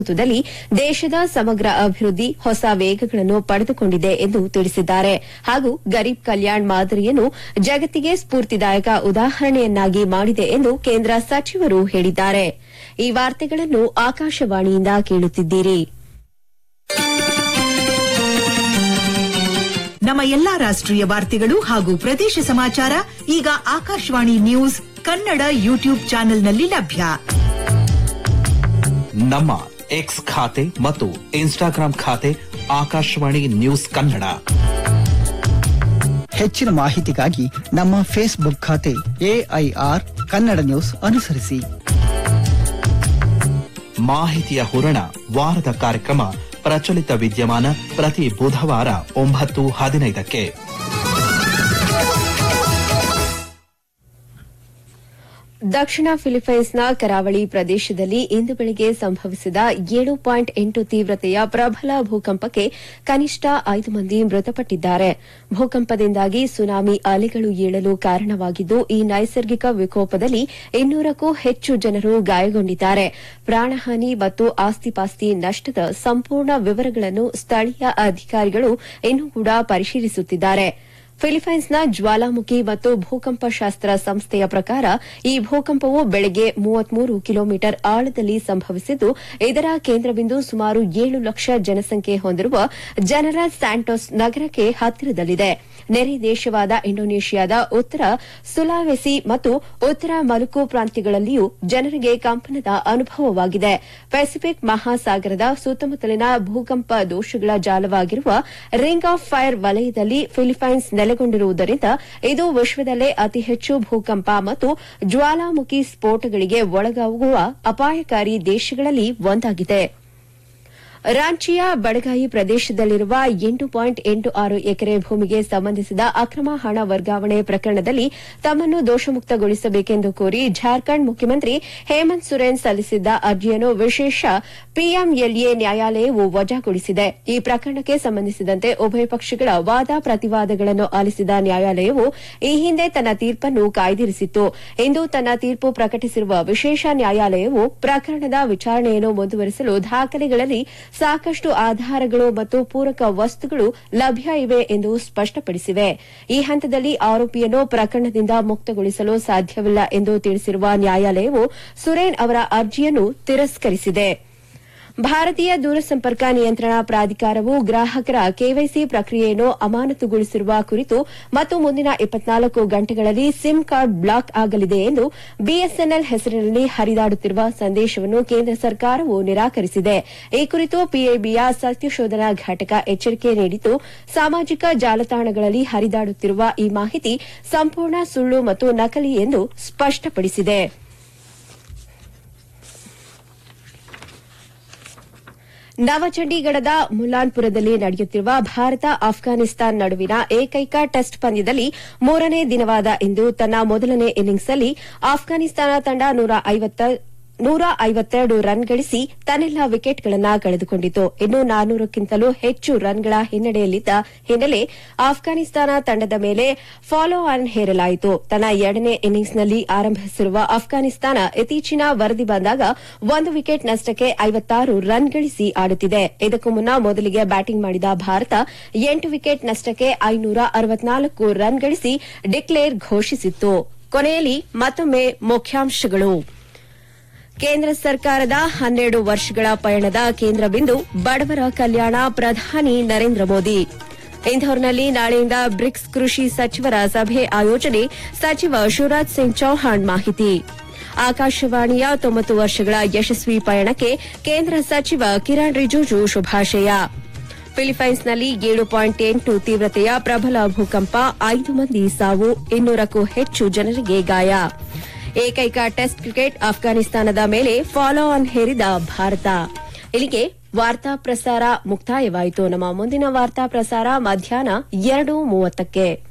ನೇತೃತ್ವದಲ್ಲಿ ದೇಶದ ಸಮಗ್ರ ಅಭಿವೃದ್ಧಿ ಹೊಸ ವೇಗಗಳನ್ನು ಪಡೆದುಕೊಂಡಿದೆ ಎಂದು ತಿಳಿಸಿದ್ದಾರೆ ಹಾಗೂ ಗರೀಬ್ ಕಲ್ಯಾಣ್ ಮಾದರಿಯನ್ನು ಜಗತ್ತಿಗೆ ಸ್ಫೂರ್ತಿದಾಯಕ ಉದಾಹರಣೆಯನ್ನಾಗಿ ಮಾಡಿದೆ ಎಂದು ಕೇಂದ್ರ ಸಚಿವರು ಹೇಳಿದ್ದಾರೆ ಈ ವಾರ್ತೆಗಳನ್ನು ಆಕಾಶವಾಣಿಯಿಂದ ಕೇಳುತ್ತಿದ್ದೀರಿ ನಮ್ಮ ಎಲ್ಲಾ ರಾಷ್ಟ್ರೀಯ ವಾರ್ತೆಗಳು ಹಾಗೂ ಪ್ರದೇಶ ಸಮಾಚಾರ ಈಗ ಆಕಾಶವಾಣಿ ನ್ಯೂಸ್ ಕನ್ನಡ ಯೂಟ್ಯೂಬ್ ಚಾನೆಲ್ನಲ್ಲಿ ಲಭ್ಯ ನಮ್ಮ ಎಕ್ಸ್ ಖಾತೆ ಮತ್ತು ಇನ್ಸ್ಟಾಗ್ರಾಂ ಖಾತೆ ಆಕಾಶವಾಣಿ ನ್ಯೂಸ್ ಕನ್ನಡ ಹೆಚ್ಚಿನ ಮಾಹಿತಿಗಾಗಿ ನಮ್ಮ ಫೇಸ್ಬುಕ್ ಖಾತೆ ಎಐಆರ್ ಕನ್ನಡ ನ್ಯೂಸ್ ಅನುಸರಿಸಿ ಮಾಹಿತಿಯ ಹೂರಣ ವಾರದ ಕಾರ್ಯಕ್ರಮ ಪ್ರಚಲಿತ ವಿದ್ಯಮಾನ ಪ್ರತಿ ಬುಧವಾರ ಒಂಬತ್ತು ಹದಿನೈದಕ್ಕೆ ದಕ್ಷಿಣ ಫಿಲಿಪೈನ್ಸ್ನ ಕರಾವಳಿ ಪ್ರದೇಶದಲ್ಲಿ ಇಂದು ಬೆಳಗ್ಗೆ ಸಂಭವಿಸಿದ ಏಳು ಪಾಯಿಂಟ್ ಎಂಟು ತೀವ್ರತೆಯ ಪ್ರಬಲ ಭೂಕಂಪಕ್ಕೆ ಕನಿಷ್ಠ ಐದು ಮಂದಿ ಮೃತಪಟ್ಟಿದ್ದಾರೆ ಭೂಕಂಪದಿಂದಾಗಿ ಸುನಾಮಿ ಅಲೆಗಳು ಏಳಲು ಕಾರಣವಾಗಿದ್ದು ಈ ನೈಸರ್ಗಿಕ ವಿಕೋಪದಲ್ಲಿ ಇನ್ನೂರಕ್ಕೂ ಹೆಚ್ಚು ಜನರು ಗಾಯಗೊಂಡಿದ್ದಾರೆ ಪ್ರಾಣಹಾನಿ ಮತ್ತು ಆಸ್ತಿಪಾಸ್ತಿ ನಷ್ಟದ ಸಂಪೂರ್ಣ ವಿವರಗಳನ್ನು ಸ್ಥಳೀಯ ಅಧಿಕಾರಿಗಳು ಇನ್ನೂ ಕೂಡ ಪರಿಶೀಲಿಸುತ್ತಿದ್ದಾರೆ ಫಿಲಿಪೈನ್ಸ್ನ ಜ್ವಾಲಾಮುಖಿ ಮತ್ತು ಭೂಕಂಪ ಶಾಸ್ತ್ರ ಸಂಸ್ಥೆಯ ಪ್ರಕಾರ ಈ ಭೂಕಂಪವು ಬೆಳಗ್ಗೆ ಮೂವತ್ಮೂರು ಕಿಲೋಮೀಟರ್ ಆಳದಲ್ಲಿ ಸಂಭವಿಸಿದ್ದು ಇದರ ಕೇಂದ್ರಬಿಂದು ಸುಮಾರು ಏಳು ಲಕ್ಷ ಜನಸಂಖ್ಯೆ ಹೊಂದಿರುವ ಜನರಲ್ ಸ್ಯಾಂಟೋಸ್ ನಗರಕ್ಕೆ ಹತ್ತಿರದಲ್ಲಿದೆ ನೆರೆ ದೇಶವಾದ ಇಂಡೋನೇಷ್ಯಾದ ಉತ್ತರ ಸುಲಾವೆಸಿ ಮತ್ತು ಉತ್ತರ ಮಲುಕು ಪ್ರಾಂತ್ಯಗಳಲ್ಲಿಯೂ ಜನರಿಗೆ ಕಂಪನದ ಅನುಭವವಾಗಿದೆ ಪೆಸಿಫಿಕ್ ಮಹಾಸಾಗರದ ಸುತ್ತಮುತ್ತಲಿನ ಭೂಕಂಪ ದೋಷಗಳ ಜಾಲವಾಗಿರುವ ರಿಂಗ್ ಆಫ್ ಫೈರ್ ವಲಯದಲ್ಲಿ ಫಿಲಿಪೈನ್ಸ್ ನೆಲೆಗೊಂಡಿರುವುದರಿಂದ ಇದು ವಿಶ್ವದಲ್ಲೇ ಅತಿ ಹೆಚ್ಚು ಭೂಕಂಪ ಮತ್ತು ಜ್ವಾಲಾಮುಖಿ ಸ್ಫೋಟಗಳಿಗೆ ಒಳಗಾಗುವ ಅಪಾಯಕಾರಿ ದೇಶಗಳಲ್ಲಿ ಒಂದಾಗಿದೆ ರಾಂಚಿಯ ಬಡಗಾಯಿ ಪ್ರದೇಶದಲ್ಲಿರುವ ಎಂಟು ಪಾಯಿಂಟ್ ಎಂಟು ಆರು ಎಕರೆ ಭೂಮಿಗೆ ಸಂಬಂಧಿಸಿದ ಅಕ್ರಮ ಹಣ ವರ್ಗಾವಣೆ ಪ್ರಕರಣದಲ್ಲಿ ತಮ್ಮನ್ನು ದೋಷಮುಕ್ತಗೊಳಿಸಬೇಕೆಂದು ಕೋರಿ ಜಾರ್ಖಂಡ್ ಮುಖ್ಯಮಂತ್ರಿ ಹೇಮಂತ್ ಸೊರೇನ್ ಸಲ್ಲಿಸಿದ್ದ ಅರ್ಜಿಯನ್ನು ವಿಶೇಷ ಪಿಎಂಎಲ್ಎ ನ್ಯಾಯಾಲಯವು ವಜಾಗೊಳಿಸಿದೆ ಈ ಪ್ರಕರಣಕ್ಕೆ ಸಂಬಂಧಿಸಿದಂತೆ ಉಭಯ ಪಕ್ಷಗಳ ವಾದ ಪ್ರತಿವಾದಗಳನ್ನು ಆಲಿಸಿದ ನ್ಯಾಯಾಲಯವು ಈ ಹಿಂದೆ ತನ್ನ ತೀರ್ಪನ್ನು ಕಾಯ್ದಿರಿಸಿತ್ತು ಇಂದು ತನ್ನ ತೀರ್ಪು ಪ್ರಕಟಿಸಿರುವ ವಿಶೇಷ ನ್ಯಾಯಾಲಯವು ಪ್ರಕರಣದ ವಿಚಾರಣೆಯನ್ನು ಮುಂದುವರೆಸಲು ದಾಖಲೆಗಳಲ್ಲಿ ಸಾಕಷ್ಟು ಆಧಾರಗಳು ಮತ್ತು ಪೂರಕ ವಸ್ತುಗಳು ಲಭ್ಯ ಇವೆ ಎಂದು ಸ್ಪಷ್ಟಪಡಿಸಿವೆ ಈ ಹಂತದಲ್ಲಿ ಆರೋಪಿಯನ್ನು ಪ್ರಕರಣದಿಂದ ಮುಕ್ತಗೊಳಿಸಲು ಸಾಧ್ಯವಿಲ್ಲ ಎಂದು ತಿಳಿಸಿರುವ ನ್ಯಾಯಾಲಯವು ಸುರೇನ್ ಅವರ ಅರ್ಜಿಯನ್ನು ತಿರಸ್ಕರಿಸಿದೆ ಭಾರತೀಯ ದೂರಸಂಪರ್ಕ ನಿಯಂತ್ರಣ ಪ್ರಾಧಿಕಾರವು ಗ್ರಾಹಕರ ಕೆವೈಸಿ ಪ್ರಕ್ರಿಯೆಯನ್ನು ಅಮಾನತುಗೊಳಿಸಿರುವ ಕುರಿತು ಮತ್ತು ಮುಂದಿನ ಇಪ್ಪತ್ನಾಲ್ಕು ಗಂಟೆಗಳಲ್ಲಿ ಸಿಮ್ ಕಾರ್ಡ್ ಬ್ಲಾಕ್ ಆಗಲಿದೆ ಎಂದು ಬಿಎಸ್ಎನ್ಎಲ್ ಹೆಸರಿನಲ್ಲಿ ಹರಿದಾಡುತ್ತಿರುವ ಸಂದೇಶವನ್ನು ಕೇಂದ್ರ ಸರ್ಕಾರವು ನಿರಾಕರಿಸಿದೆ ಈ ಕುರಿತು ಪಿಐಬಿಯ ಸತ್ಯಶೋಧನಾ ಘಟಕ ಎಚ್ಚರಿಕೆ ನೀಡಿದ್ದು ಸಾಮಾಜಿಕ ಜಾಲತಾಣಗಳಲ್ಲಿ ಹರಿದಾಡುತ್ತಿರುವ ಈ ಮಾಹಿತಿ ಸಂಪೂರ್ಣ ಸುಳ್ಳು ಮತ್ತು ನಕಲಿ ಎಂದು ಸ್ಪಷ್ಟಪಡಿಸಿದೆ ನವಚಂಡೀಗಢದ ಮುಲಾನ್ಪುರದಲ್ಲಿ ನಡೆಯುತ್ತಿರುವ ಭಾರತ ಆಫ್ಘಾನಿಸ್ತಾನ ನಡುವಿನ ಏಕೈಕ ಟೆಸ್ಟ್ ಪಂದ್ಯದಲ್ಲಿ ಮೂರನೇ ದಿನವಾದ ಇಂದು ತನ್ನ ಮೊದಲನೇ ಇನ್ನಿಂಗ್ಸ್ನಲ್ಲಿ ಆಫ್ಘಾನಿಸ್ತಾನ ತಂಡ ನೂರ ಐವತ್ತೆರಡು ರನ್ ಗಳಿಸಿ ತನ್ನೆಲ್ಲ ವಿಕೆಟ್ಗಳನ್ನು ಕಳೆದುಕೊಂಡಿತು ಇನ್ನು ನಾನ್ನೂರಕ್ಕಿಂತಲೂ ಹೆಚ್ಚು ರನ್ಗಳ ಹಿನ್ನಡೆಯಲ್ಲಿದ್ದ ಹಿನ್ನೆಲೆ ಆಫ್ಘಾನಿಸ್ತಾನ ತಂಡದ ಮೇಲೆ ಫಾಲೋ ಆನ್ ಹೇರಲಾಯಿತು ತನ್ನ ಎರಡನೇ ಇನ್ನಿಂಗ್ಸ್ನಲ್ಲಿ ಆರಂಭಿಸಿರುವ ಆಫ್ಘಾನಿಸ್ತಾನ ಇತ್ತೀಚಿನ ವರದಿ ಬಂದಾಗ ಒಂದು ವಿಕೆಟ್ ನಷ್ಟಕ್ಕೆ ಐವತ್ತಾರು ರನ್ ಗಳಿಸಿ ಆಡುತ್ತಿದೆ ಇದಕ್ಕೂ ಮುನ್ನ ಮೊದಲಿಗೆ ಬ್ಯಾಟಿಂಗ್ ಮಾಡಿದ ಭಾರತ ಎಂಟು ವಿಕೆಟ್ ನಷ್ಟಕ್ಕೆ ಐನೂರ ಅರವತ್ನಾಲ್ಕು ರನ್ ಗಳಿಸಿ ಡಿಕ್ಲೇರ್ ಘೋಷಿಸಿತ್ತು ಕೊನೆಯಲ್ಲಿ ಮತ್ತೊಮ್ಮೆ ಮುಖ್ಯಾಂಶಗಳು ಕೇಂದ್ರ ಸರ್ಕಾರದ ಹನ್ನೆರಡು ವರ್ಷಗಳ ಪಯಣದ ಕೇಂದ್ರ ಬಿಂದು ಬಡವರ ಕಲ್ಯಾಣ ಪ್ರಧಾನಿ ನರೇಂದ್ರ ಮೋದಿ ಇಂಧೋರ್ನಲ್ಲಿ ನಾಳೆಯಿಂದ ಬ್ರಿಕ್ಸ್ ಕೃಷಿ ಸಚಿವರ ಸಭೆ ಆಯೋಜನೆ ಸಚಿವ ಶಿವರಾಜ್ ಸಿಂಗ್ ಚೌಹಾಣ್ ಮಾಹಿತಿ ಆಕಾಶವಾಣಿಯ ತೊಂಬತ್ತು ವರ್ಷಗಳ ಯಶಸ್ವಿ ಪಯಣಕ್ಕೆ ಕೇಂದ್ರ ಸಚಿವ ಕಿರಣ್ ರಿಜಿಜು ಶುಭಾಶಯ ಫಿಲಿಪೈನ್ಸ್ನಲ್ಲಿ ಏಳು ಪಾಯಿಂಟ್ ಎಂಟು ತೀವ್ರತೆಯ ಪ್ರಬಲ ಭೂಕಂಪ ಐದು ಮಂದಿ ಸಾವು ಇನ್ನೂರಕ್ಕೂ ಹೆಚ್ಚು ಜನರಿಗೆ ಗಾಯ ಏಕೈಕ ಟೆಸ್ಟ್ ಕ್ರಿಕೆಟ್ ಅಫ್ಘಾನಿಸ್ತಾನದ ಮೇಲೆ ಫಾಲೋ ಆನ್ ಹೇರಿದ ಭಾರತ ಇಲ್ಲಿಗೆ ವಾರ್ತಾ ಪ್ರಸಾರ ಮುಕ್ತಾಯವಾಯಿತು ನಮ್ಮ ಮುಂದಿನ ವಾರ್ತಾ ಪ್ರಸಾರ ಮಧ್ಯಾಹ್ನ ಎರಡು ಮೂವತ್ತಕ್ಕೆ